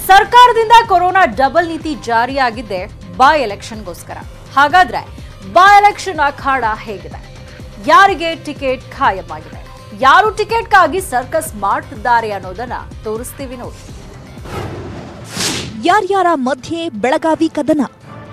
ಸರ್ಕಾರದಿಂದ corona double ನೀತಿ ಜಾರಿಯಾಗಿದ್ದೆ by ಎಲೆಕ್ಷನ್ಗೋಸ್ಕರ ಹಾಗಾದ್ರೆ ಬೈ ಎಲೆಕ್ಷನ್ ಅಖಾಡ ಹೇಗಿದೆ ಯಾರಿಗೆ ಟಿಕೆಟ್ ಖಾಯಮಾಗಿದೆ ಯಾರು ಟಿಕೆಟ್ಗಾಗಿ ಸರ್ಕಸ್ ಮಾಡ್ತಿದ್ದಾರೆ ಅನ್ನೋದನ್ನ ತೋರಿಸ್ತೀವಿ ನೋಡಿ ಯಾರ್ಯಾರ ಮಧ್ಯೆ ಬೆಳಗಾವಿ ಕದನ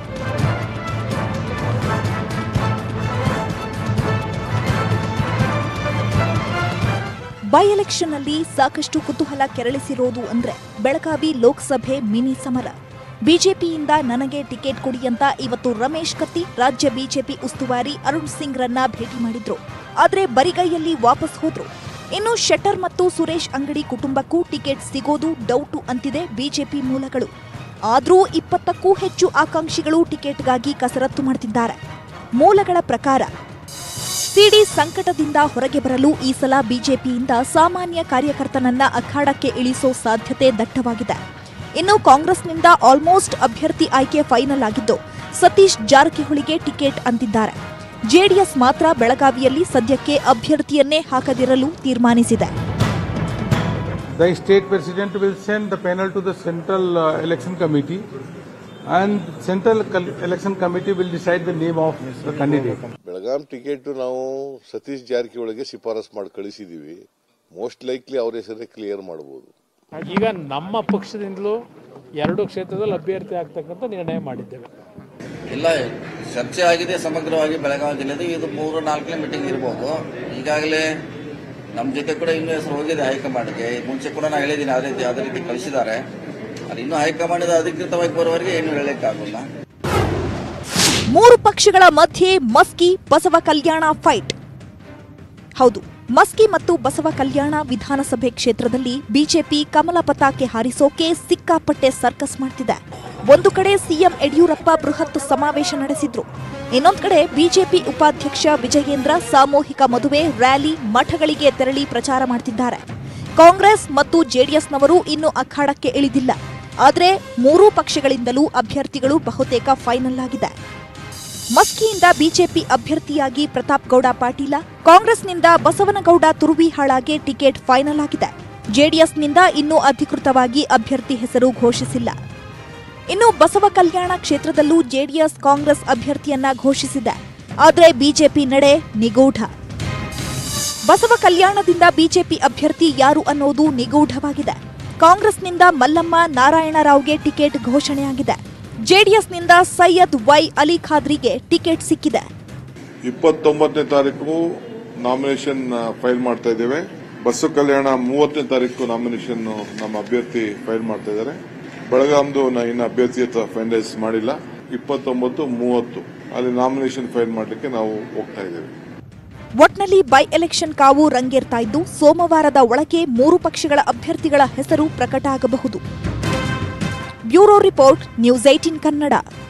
ಬೈ ಎಲೆಕ್ಷನ್ನಲ್ಲಿ ಸಾಕಷ್ಟು ಕುತೂಹಲ ಕೆರಳಿಸಿರೋದು ಅಂದ್ರೆ ಬೆಳಗಾವಿ ಲೋಕಸಭೆ ಮಿನಿ ಸಮರ ಬಿಜೆಪಿಯಿಂದ ನನಗೆ ಟಿಕೆಟ್ ಕೊಡಿ ಅಂತ ಇವತ್ತು ರಮೇಶ್ ಕತ್ತಿ ರಾಜ್ಯ ಬಿಜೆಪಿ ಉಸ್ತುವಾರಿ ಅರುಣ್ ಸಿಂಗ್ ರನ್ನ ಭೇಟಿ ಮಾಡಿದ್ರು ಆದ್ರೆ ಬರಿಗೈಯಲ್ಲಿ ವಾಪಸ್ ಹೋದ್ರು ಇನ್ನು ಶೆಟ್ಟರ್ ಮತ್ತು ಸುರೇಶ್ ಅಂಗಡಿ ಕುಟುಂಬಕ್ಕೂ ಟಿಕೆಟ್ ಸಿಗೋದು ಡೌಟು ಅಂತಿದೆ ಬಿಜೆಪಿ ಮೂಲಗಳು ಆದ್ರೂ ಇಪ್ಪತ್ತಕ್ಕೂ ಹೆಚ್ಚು ಆಕಾಂಕ್ಷಿಗಳು ಟಿಕೆಟ್ಗಾಗಿ ಕಸರತ್ತು ಮಾಡ್ತಿದ್ದಾರೆ ಮೂಲಗಳ ಪ್ರಕಾರ ಸಿಡಿ ಸಂಕಟದಿಂದ ಹೊರಗೆ ಬರಲು ಈ ಸಲ ಬಿಜೆಪಿಯಿಂದ ಸಾಮಾನ್ಯ ಕಾರ್ಯಕರ್ತನನ್ನ ಅಖಾಡಕ್ಕೆ ಇಳಿಸೋ ಸಾಧ್ಯತೆ ದಟ್ಟವಾಗಿದೆ ಇನ್ನು ಕಾಂಗ್ರೆಸ್ನಿಂದ ಆಲ್ಮೋಸ್ಟ್ ಅಭ್ಯರ್ಥಿ ಆಯ್ಕೆ ಫೈನಲ್ ಆಗಿದ್ದು ಸತೀಶ್ ಜಾರಕಿಹೊಳಿಗೆ ಟಿಕೆಟ್ ಅಂತಿದ್ದಾರೆ ಜೆಡಿಎಸ್ ಮಾತ್ರ ಬೆಳಗಾವಿಯಲ್ಲಿ ಸದ್ಯಕ್ಕೆ ಅಭ್ಯರ್ಥಿಯನ್ನೇ ಹಾಕದಿರಲು ತೀರ್ಮಾನಿಸಿದೆ The state president will send the panel to the central uh, election committee and central col- election committee will decide the name of the candidate. Belgaum ticket ನಾವು ಸತೀಶ್ ಜಾರಕಿಹೊಳಿಗೆ ಶಿಫಾರಸ್ ಮಾಡಿ ಕಳಿಸಿದೀವಿ ಮೋಸ್ಟ್ ಲೈಕ್ಲಿ ಅವ್ರ ಹೆಸರೇ ಕ್ಲಿಯರ್ ಮಾಡಬಹುದು ಈಗ ನಮ್ಮ ಪಕ್ಷದಿಂದಲೂ ಎರಡು ಕ್ಷೇತ್ರದಲ್ಲಿ ಅಭ್ಯರ್ಥಿ ಆಗ್ತಕ್ಕಂಥ ನಿರ್ಣಯ ಮಾಡಿದ್ದೇವೆ ಇಲ್ಲ ಚರ್ಚೆ ಆಗಿದೆ ಸಮಗ್ರವಾಗಿ ಬೆಳಗಾವಿ ಜಿಲ್ಲೆದು ಇದು ಮೂರು ನಾಲ್ಕನೇ ಮೀಟಿಂಗ್ ಇರ್ಬೋದು ಈಗಾಗಲೇ ನಮ್ಮ ಜೊತೆ ಕೂಡ ಇನ್ನೂ ಹೆಸರು ಹೋಗಿದೆ ಹೈಕಮಾಂಡ್ಗೆ ಮುಂಚೆ ಕೂಡ ನಾನು ಹೇಳಿದ್ದೀನಿ ಅದೇ ರೀತಿ ಅದೇ ರೀತಿ ಕಳಿಸಿದ್ದಾರೆ ಅದು ಇನ್ನೂ ಹೈಕಮಾಂಡ್ ಅಧಿಕೃತವಾಗಿ ಬರೋವರೆಗೆ ಏನು ಹೇಳಲಿಕ್ಕಾಗಲ್ಲ ಮೂರು ಪಕ್ಷಗಳ ಮಧ್ಯೆ ಮಸ್ಕಿ ಬಸವ ಕಲ್ಯಾಣ ಫೈಟ್ ಹೌದು ಮಸ್ಕಿ ಮತ್ತು ಬಸವ ಕಲ್ಯಾಣ ವಿಧಾನಸಭೆ ಕ್ಷೇತ್ರದಲ್ಲಿ ಬಿಜೆಪಿ ಕಮಲ ಪತಾಕೆ ಹಾರಿಸೋಕೆ ಸಿಕ್ಕಾಪಟ್ಟೆ ಸರ್ಕಸ್ ಮಾಡ್ತಿದೆ ಒಂದು ಕಡೆ ಸಿಎಂ ಯಡಿಯೂರಪ್ಪ ಬೃಹತ್ ಸಮಾವೇಶ ನಡೆಸಿದ್ರು ಇನ್ನೊಂದು ಕಡೆ ಬಿಜೆಪಿ ಉಪಾಧ್ಯಕ್ಷ ವಿಜಯೇಂದ್ರ ಸಾಮೂಹಿಕ ಮದುವೆ ರ್ಯಾಲಿ ಮಠಗಳಿಗೆ ತೆರಳಿ ಪ್ರಚಾರ ಮಾಡ್ತಿದ್ದಾರೆ ಕಾಂಗ್ರೆಸ್ ಮತ್ತು ಜೆಡಿಎಸ್ನವರು ಇನ್ನು ಅಖಾಡಕ್ಕೆ ಇಳಿದಿಲ್ಲ ಆದರೆ ಮೂರೂ ಪಕ್ಷಗಳಿಂದಲೂ ಅಭ್ಯರ್ಥಿಗಳು ಬಹುತೇಕ ಫೈನಲ್ ಆಗಿದೆ ಮಸ್ಕಿಯಿಂದ ಬಿಜೆಪಿ ಅಭ್ಯರ್ಥಿಯಾಗಿ ಪ್ರತಾಪ್ ಗೌಡ ಪಾಟೀಲ ಕಾಂಗ್ರೆಸ್ನಿಂದ ಬಸವನಗೌಡ ತುರುವಿಹಾಳಗೆ ಟಿಕೆಟ್ ಫೈನಲ್ ಆಗಿದೆ ಜೆಡಿಎಸ್ನಿಂದ ಇನ್ನೂ ಅಧಿಕೃತವಾಗಿ ಅಭ್ಯರ್ಥಿ ಹೆಸರು ಘೋಷಿಸಿಲ್ಲ ಇನ್ನು ಬಸವ ಕಲ್ಯಾಣ ಕ್ಷೇತ್ರದಲ್ಲೂ ಜೆಡಿಎಸ್ ಕಾಂಗ್ರೆಸ್ ಅಭ್ಯರ್ಥಿಯನ್ನ ಘೋಷಿಸಿದೆ ಆದರೆ ಬಿಜೆಪಿ ನಡೆ ನಿಗೂಢ ಬಸವ ಕಲ್ಯಾಣದಿಂದ ಬಿಜೆಪಿ ಅಭ್ಯರ್ಥಿ ಯಾರು ಅನ್ನೋದು ನಿಗೂಢವಾಗಿದೆ ಕಾಂಗ್ರೆಸ್ನಿಂದ ಮಲ್ಲಮ್ಮ ನಾರಾಯಣರಾವ್ಗೆ ಟಿಕೆಟ್ ಘೋಷಣೆಯಾಗಿದೆ ಜೆಡಿಎಸ್ನಿಂದ ಸೈಯದ್ ವೈ ಅಲಿ ಖಾದ್ರಿಗೆ ಟಿಕೆಟ್ ಸಿಕ್ಕಿದೆ ಇಪ್ಪತ್ತೊಂಬತ್ತನೇ ತಾರೀಕು ನಾಮಿನೇಷನ್ ಫೈಲ್ ಮಾಡ್ತಾ ಇದ್ದೇವೆ ಬಸ್ಸು ಕಲ್ಯಾಣ ಮೂವತ್ತನೇ ತಾರೀಕು ನಾಮಿನೇಷನ್ ನಮ್ಮ ಅಭ್ಯರ್ಥಿ ಫೈಲ್ ಮಾಡ್ತಾ ಇದ್ದಾರೆ ಬೆಳಗಾಂದು ನಾ ಇನ್ನು ಅಭ್ಯರ್ಥಿ ಹತ್ರ ಫೈನಲೈಸ್ ಮಾಡಿಲ್ಲ ಇಪ್ಪತ್ತೊಂಬತ್ತು ಮೂವತ್ತು ಅಲ್ಲಿ ನಾಮಿನೇಷನ್ ಫೈಲ್ ಮಾಡಲಿಕ್ಕೆ ನಾವು ಹೋಗ್ತಾ ಇದ್ದೇವೆ ಒಟ್ನಲ್ಲಿ ಬೈ ಎಲೆಕ್ಷನ್ ಕಾವು ರಂಗೇರ್ತಾ ಇದ್ದು ಸೋಮವಾರದ ಒಳಗೆ ಮೂರು ಪಕ್ಷಗಳ ಅಭ್ಯರ್ಥಿಗಳ ಹೆಸರು ಪ್ರಕಟ ಆಗಬಹುದು bureau report news eighteen Kannada